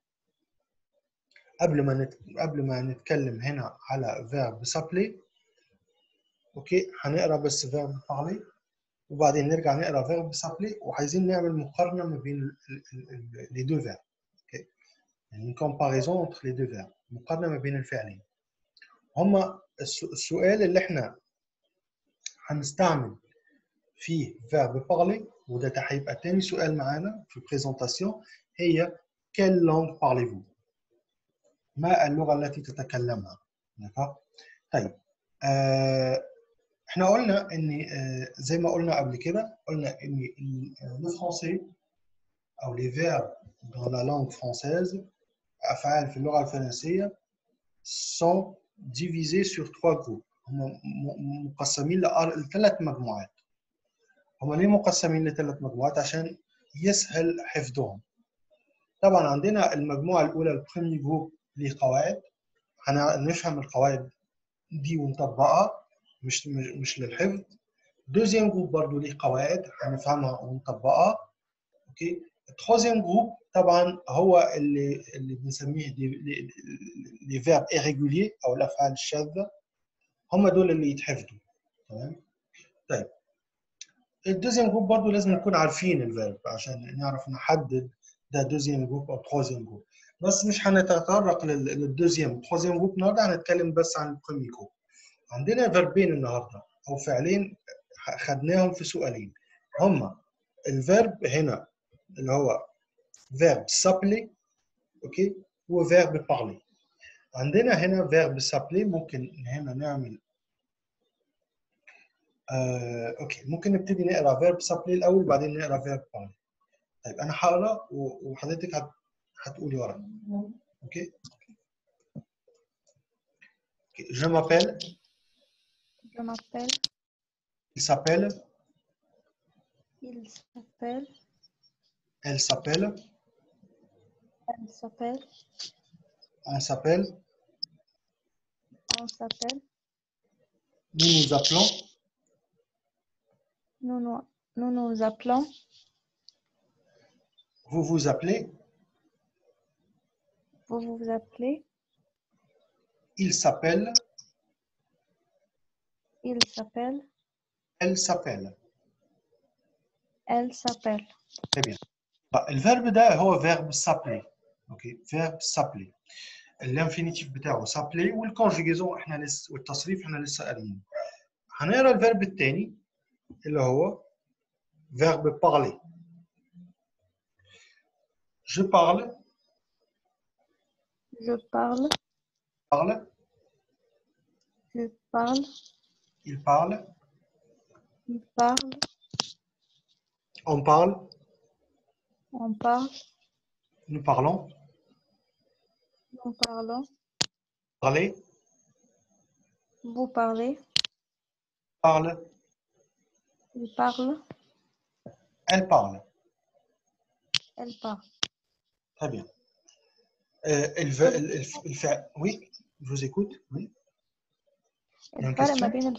قبل ما نت... قبل ما نتكلم هنا على فيرب سابلي اوكي هنقرا بس فيرب بارلي وبعدين نرجع نقرا فيرب سابلي وعايزين نعمل مقارنه ما بين لي دو فيرب اوكي يعني كومباريزون entre les deux verbes مقارنه ما بين الفعلين هما الس- السؤال اللي احنا هنستعمل فيه فيرب بارلي وده هيبقى تاني سؤال معانا في البريزنتاسيون هي quelle langue parlez-vous؟ ما اللغة التي تتكلمها؟ d'accord؟ طيب آه احنا قلنا ان آه زي ما قلنا قبل كده قلنا ان لو فرونسي او لي فيرب dans la langue française افعال في اللغة الفرنسية sont divisés sur trois groupes هم م- مقسمين لأر- لثلاث مجموعات هم ليه مقسمين لثلاث مجموعات عشان يسهل حفظهم طبعا عندنا المجموعة الأولى البريمي جروب ليه قواعد هنفهم القواعد دي ونطبقها مش مش مش للحفظ دوزيام جروب برضو ليه قواعد هنفهمها ونطبقها اوكي التروزيام جروب طبعا هو اللي اللي بنسميه دي لي- لي فيرب irréguliers او الافعال الشاذه هم دول اللي يتحفظوا تمام طيب الدوزيام جروب برضو لازم نكون عارفين الفيرب عشان نعرف نحدد ده دوزيام جروب او تروزيام جروب بس مش هنتطرق لل- للدوزيام تروزيام جروب النهارده هنتكلم بس عن البريمي جروب عندنا فيربين النهارده او فعلين خدناهم في سؤالين هما الفيرب هنا اللي هو فيرب سابلي اوكي وفيرب بارلي عندنا هنا فيرب سابلي ممكن هنا نعمل آه، اوكي ممكن نبتدي نقرا فيرب سابلي الاول بعدين نقرا فيرب بارلي طيب انا هقرا و- وحضرتك هت... هتقولي ورايا اوكي اوكي je m'appelle Je m'appelle, il s'appelle il s'appelle, elle s'appelle elle s'appelle, on s'appelle on s'appelle, nous nous appelons nous nous, nous nous appelons, vous vous appelez vous vous appelez, il s'appelle il s'appelle, elle s'appelle elle s'appelle. très bien طيب، الفيرب ده هو فيرب سابلي اوكي فيرب سابلي الانفينيتيف بتاعه سابلي والكونجيجيزون احنا لسه والتصريف احنا لسه قاريين هنقرا الفيرب الثاني اللي هو فيرب بارلي je parle Je parle, parle je parle, il parle il parle, on parle on parle, nous parlons nous parlons parler vous parlez parle il parle elle parle elle parle très bien euh, elle veut elle, elle- elle fait oui je vous écoute oui Il y a une الفرق ما question بين ال-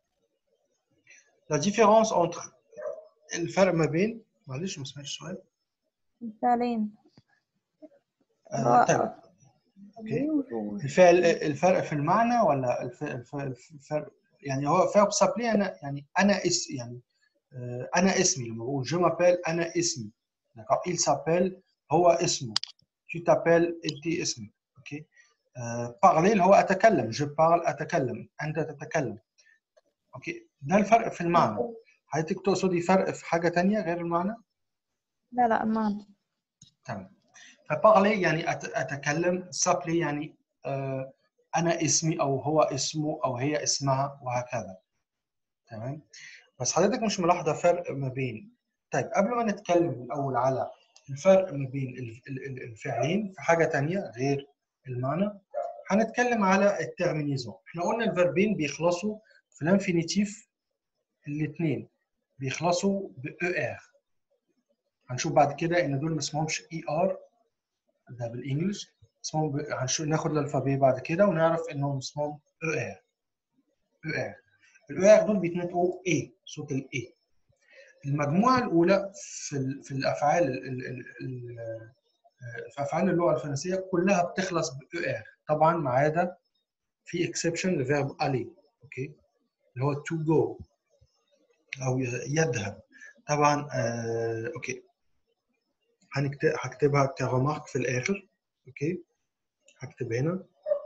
la différence entre الفرق ما بين معلش ما سمعتش السؤال الفعلين اللي آه هو طيب أبي و- الفعل الفرق في المعنى ولا الف- الف- الف- الفرق يعني هو فيرب سابلي انا يعني انا اس يعني آه، انا اسمي لما بقول جو مابيل انا اسمي d'accord il s'appelle هو اسمه tu t'appelles انت اسمك اوكي بارلي اللي هو اتكلم جو بارل اتكلم انت تتكلم اوكي ده الفرق في المعنى حضرتك تقصدي فرق في حاجه تانية غير المعنى لا لا المعنى تمام فبارلي يعني أت- اتكلم سابلي يعني آه، انا اسمي او هو اسمه او هي اسمها وهكذا تمام بس حضرتك مش ملاحظه فرق ما بين طيب قبل ما نتكلم الاول على الفرق ما بين ال- ال- ال- الفعلين في حاجه تانية غير المعنى هنتكلم على الترمينيزون احنا قلنا الفيربين بيخلصوا في الانفينيتيف الاثنين بيخلصوا ب ار هنشوف بعد كده ان دول ما اسمهمش اي ار ده بالانجلش اسمهم ب... هنشوف ناخد الالفابيه بعد كده ونعرف انهم اسمهم او ار او ار الاو ار دول بيتنطقوا اي صوت الاي المجموعه الاولى في ال... في الافعال ال... ال... ال... ال... في افعال اللغه الفرنسيه كلها بتخلص ب او ار طبعا ما عدا في اكسبشن لفيرب الي اوكي اللي هو تو جو او يذهب طبعا آه... اوكي هنكتب هكتبها كرمارك في الاخر اوكي هكتب هنا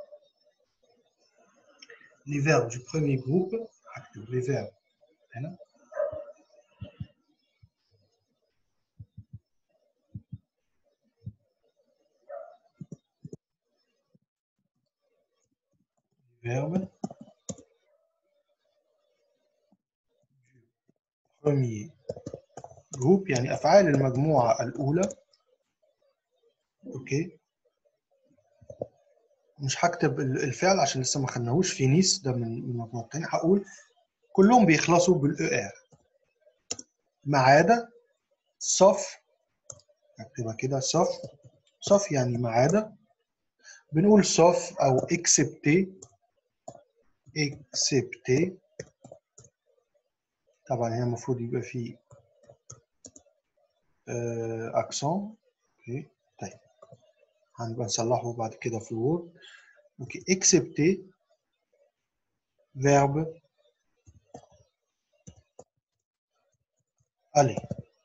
les verbes du premier groupe هكتب les verbes هنا verbes du premier groupe يعني أفعال المجموعة الأولى أوكي مش هكتب ال- الفعل عشان لسه ما خدناهوش في نيس ده من من مجموعتين هقول كلهم بيخلصوا بالاو ار ما عدا صف هكتبها كده صف صف يعني ما عدا بنقول صف او اكسبتي اكسبتي طبعا هنا المفروض يبقى فيه اكسون اوكي طيب هنبقى نصلحه بعد كده في الوورد اوكي اكسبتي فيرب الي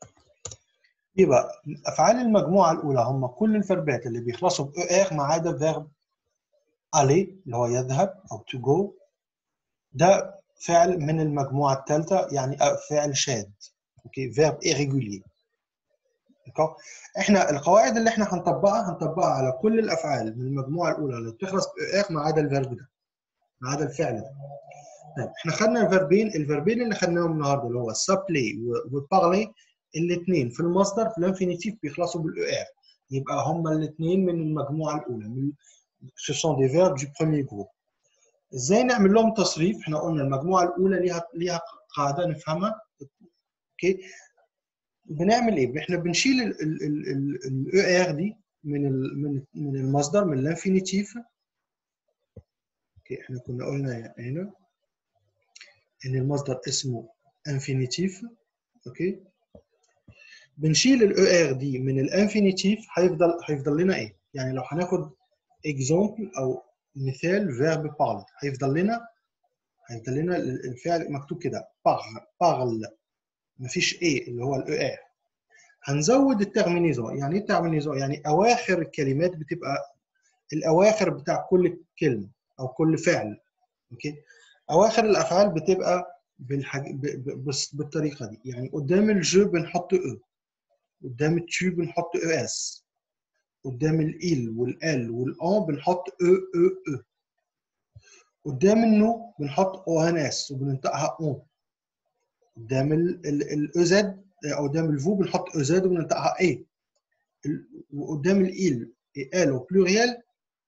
يبقى افعال المجموعه الاولى هم كل الفربات اللي بيخلصوا ب ار ما عدا فيرب الي اللي هو يذهب او تو جو ده فعل من المجموعه الثالثه يعني فعل شاذ اوكي فيرب irrégulier دكور احنا القواعد اللي احنا هنطبقها هنطبقها على كل الافعال من المجموعه الاولى اللي بتخلص ب ار ما عدا الفيرب ده ما عدا الفعل ده طيب احنا خدنا الفيربين الفيربين اللي خدناهم النهارده اللي هو سابلي وبارلي الاثنين في المصدر في الانفينيتيف بيخلصوا بالاو ار يبقى هما الاثنين من المجموعه الاولى من ce sont des verbes du premier groupe ازاي نعمل لهم تصريف احنا قلنا المجموعه الاولى ليها ليها قاعده نفهمها اوكي بنعمل ايه احنا بنشيل الاو ار دي من ال من من المصدر من الانفينيتيف اوكي احنا كنا قلنا هنا ان المصدر اسمه انفينيتيف اوكي بنشيل الاو ار دي من الانفينيتيف هيفضل هيفضل لنا ايه يعني لو هناخد اكزامبل او مثال فيرب بارل هيفضل لنا هيفضل لنا الفعل مكتوب كده بارل بارل مفيش ايه اللي هو الاو ار هنزود الترمينيزون يعني ايه الترمينيزون يعني اواخر الكلمات بتبقى الاواخر بتاع كل كلمه او كل فعل اوكي اواخر الافعال بتبقى بالحاج... ب... ب... بس بالطريقه دي يعني قدام الجو بنحط او قدام التو بنحط او اس قدام ال والال والان بنحط او او او قدام النو بنحط او ان اس وبننطقها اون قدام الاو زد او قدام الفو بنحط او زد وبننطقها اي وقدام الايل ال وبلوريال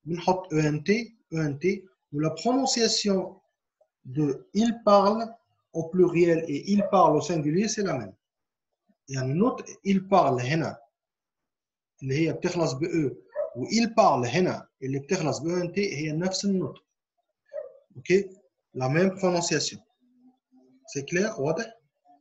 بنحط ENT ENT ou la prononciation de il parle au pluriel et il parle au singulier c'est la même يعني نوت il parle هنا اللي هي بتخلص ب e و il parle هنا اللي بتخلص ب ENT هي نفس النطق اوكي la même prononciation c'est clair واضح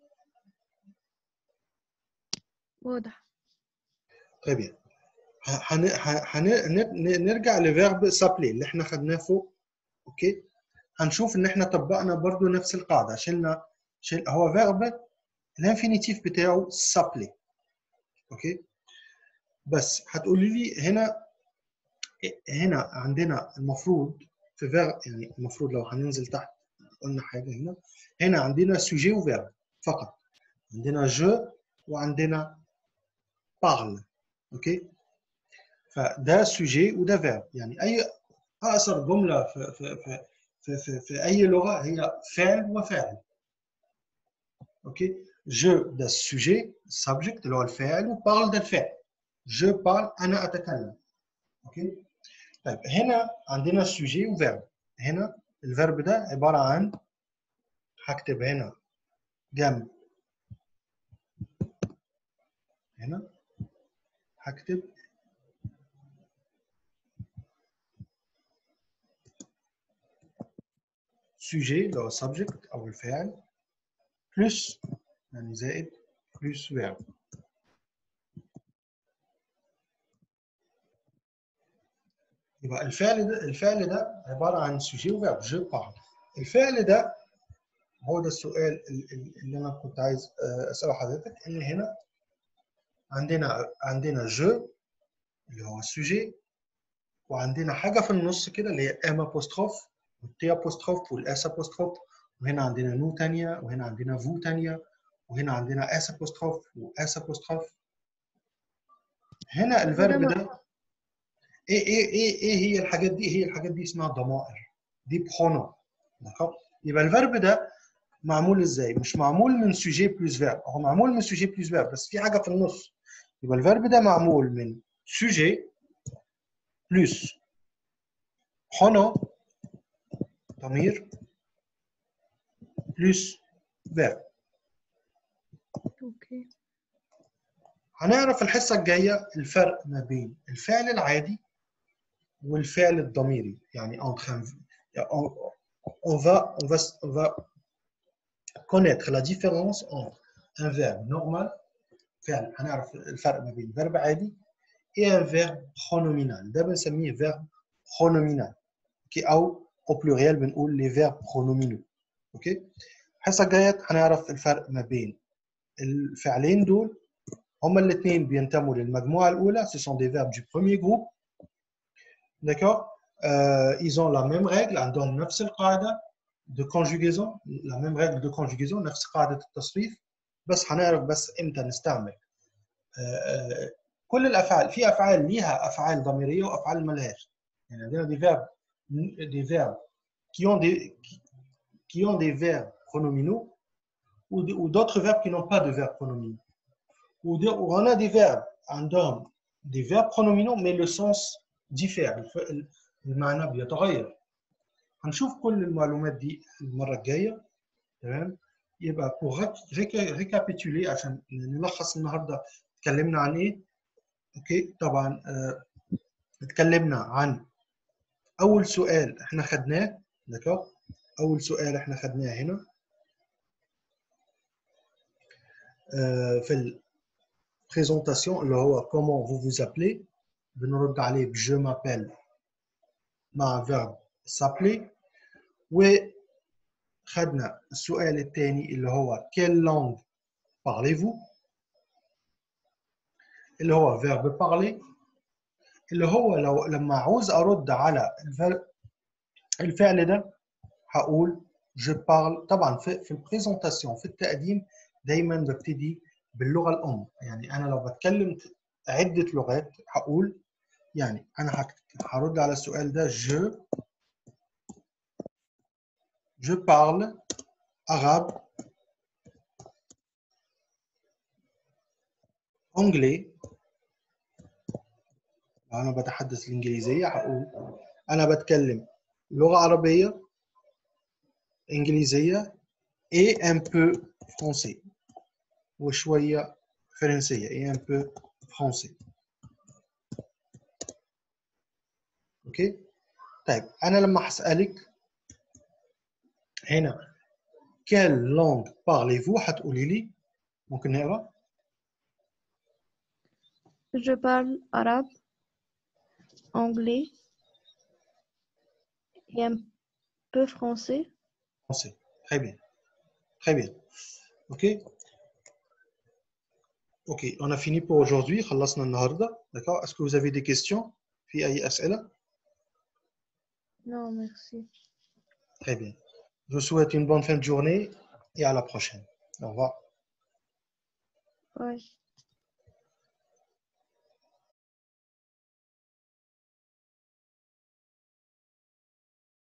واضح Très bien. هن... هن... ن- نرجع لفيرب سابلي اللي احنا خدناه فوق اوكي هنشوف ان احنا طبقنا برضو نفس القاعده شلنا شل... هو فيرب الانفينيتيف بتاعه سابلي اوكي بس هتقولي لي هنا هنا عندنا المفروض في فيرب يعني المفروض لو هننزل تحت قلنا حاجه هنا هنا عندنا سوجي وفيرب فقط عندنا جو وعندنا parle اوكي فده سوجي وده فيرب يعني اي اقصر جمله في في في في, في, في اي لغه هي فعل وفاعل اوكي جو ده السوجي السبجكت اللي هو الفاعل وبارل ده الفعل جو بارل انا اتكلم اوكي طيب هنا عندنا سوجي وفيرب هنا الفيرب ده عباره عن هكتب هنا جنب هنا هكتب sujet اللي هو subject أو الفاعل plus يعني زائد plus verb يبقى الفعل ده الفعل ده عبارة عن sujet وverb je parle الفعل ده هو ده السؤال ال- ال- اللي أنا كنت عايز آه، أسأله حضرتك إن هنا عندنا عندنا جو اللي هو السوجي وعندنا حاجه في النص كده اللي هي ام ابوستروف والتي ابوستروف والاس ابوستروف وهنا عندنا نو تانية وهنا عندنا فو تانية وهنا عندنا اس ابوستروف واس ابوستروف هنا الفيرب ده ايه ايه ايه ايه هي الحاجات دي هي الحاجات دي اسمها ضمائر دي برونو يبقى الفيرب ده معمول ازاي مش معمول من سوجي بلس فيرب هو معمول من سوجي بلس فيرب بس في حاجه في النص يبقى الفيرب ده معمول من sujet plus pronom ضمير plus verb اوكي هنعرف الحصة الجاية الفرق ما بين الفعل العادي والفعل الضميري يعني entre un- on, on va, on va, on va connaître la différence entre un verbe normal فعل هنعرف الفرق ما بين verbe عادي et un verbe pronominal ده بنسميه verbe pronominal اوكي او au pluriel بنقول les verbes pronominaux اوكي الحصة الجاية هنعرف الفرق ما بين الفعلين دول هما الاثنين بينتموا للمجموعة الأولى ce sont des verbes du premier groupe d'accord Euh, ils ont la même règle عندهم نفس القاعدة de conjugaison la même règle de conjugaison نفس قاعدة التصريف بس هنعرف بس امتى نستعمل آه، آه، كل الافعال في افعال ليها افعال ضميريه وافعال ملهاش يعني عندنا des verbes des verbes qui ont des qui, qui ont des verbes pronominaux ou, d- ou d'autres verbes qui n'ont pas de verbes pronominaux ou, de- ou on a des verbes عندهم des verbes pronominaux mais le sens diffère الف- المعنى بيتغير هنشوف كل المعلومات دي المره الجايه تمام يبقى pour réc- réca- récapituler عشان نلخص النهارده اتكلمنا عن ايه اوكي طبعا آه، اتكلمنا عن اول سؤال احنا خدناه دكا اول سؤال احنا خدناه هنا آه، في البريزونتاسيون اللي هو comment vous vous appelez بنرد عليه ب je m'appelle مع verbe s'appeler وخدنا السؤال الثاني اللي هو quelle langue parlez-vous اللي هو verbe parler اللي هو لو لما عاوز ارد على الفعل- الفعل ده هقول je parle طبعا في في البريزونتاسيون في التقديم دايما ببتدي باللغه الام يعني انا لو بتكلم عده لغات هقول يعني انا هكت- هرد على السؤال ده je je parle arabe anglais أنا بتحدث الإنجليزية هقول أنا بتكلم لغة عربية إنجليزية et un peu français وشوية فرنسية et un peu français أوكي طيب أنا لما هسألك هنا quelle langue parlez-vous هتقولي لي ممكن نقرا Je parle arabe, anglais et un peu français. français très bien très bien ok ok on a fini pour aujourd'hui خلصنا النهارده d'accord est-ce que vous avez des questions في أي أسئلة Non, merci. très bien je vous souhaite une bonne fin de journée et à la prochaine au revoir Ouais.